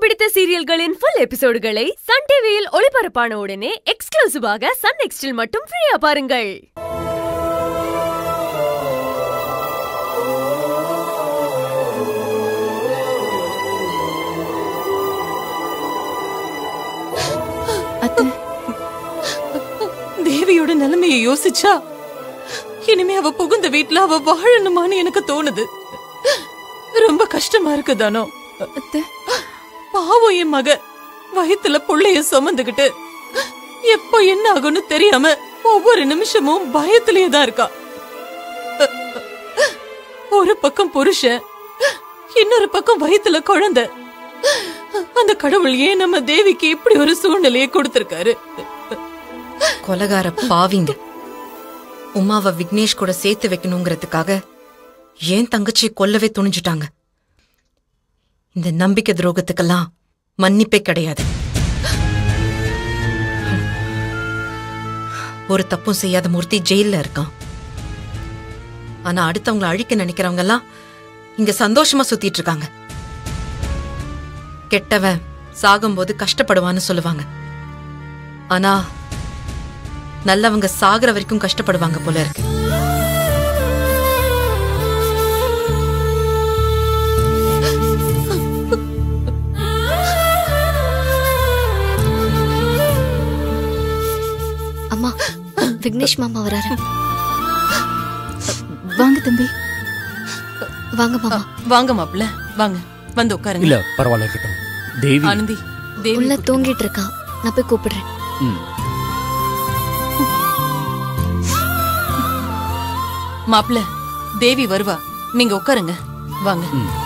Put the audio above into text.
பிடித்த சீரியல்களின் full எபிசோடுகளை Sun டிவியில் ஒளிபரப்பான உடனே எக்ஸ்க்ளூசிவாக சன் நெக்ஸ்டில் மட்டும் ஃப்ரீயா பாருங்கள் அத்தை தேவியோட நிலைமையை யோசிச்சா இனிமே அவ புகுந்த வீட்ல அவ வாழணுமான்னு எனக்கு தோணுது ரொம்ப கஷ்டமா இருக்கு தானோ அத்தை பாவம் என் மக வயித்துல புள்ளைய சுமந்துகிட்டு எப்போ என்ன ஆகும்னு தெரியாம ஒவ்வொரு நிமிஷமும் பயத்திலேயே தான் இருக்கா ஒரு பக்கம் புருஷன் இன்னொரு பக்கம் வயித்துல குழந்தை அந்த கடவுள் ஏன் நம்ம தேவிக்கு இப்படி ஒரு சூழ்நிலையை கொடுத்திருக்காரு கொலகார பாவிங்க உமாவை விக்னேஷ் கூட சேர்த்து வைக்கணுங்கிறதுக்காக ஏன் தங்கச்சியை கொல்லவே துணிஞ்சுட்டாங்க இந்த நம்பிக்கை துரோகத்துக்கெல்லாம் மன்னிப்பே கிடையாது ஒரு தப்பும் செய்யாத மூர்த்தி ஜெயில்ல இருக்கான் ஆனா அடுத்தவங்கள அழிக்க நினைக்கிறவங்க எல்லாம் இங்க சந்தோஷமா சுத்திட்டு இருக்காங்க கெட்டவன் சாகும்போது கஷ்டப்படுவான்னு சொல்லுவாங்க ஆனா நல்லவங்க சாகுற வரைக்கும் கஷ்டப்படுவாங்க போல இருக்கு அம்மா விக்னேஷ் மாமா வராரு வாங்க தம்பி வாங்க மாமா வாங்க மாப்ள வாங்க வந்து உட்காருங்க இல்ல பரவாயில்ல இருக்கட்டும் தேவி ஆனந்தி தேவி உள்ள தூங்கிட்டு இருக்கா நான் போய் கூப்பிடுறேன் ம். மாப்ள தேவி வருவா நீங்க உட்காருங்க வாங்க ம்.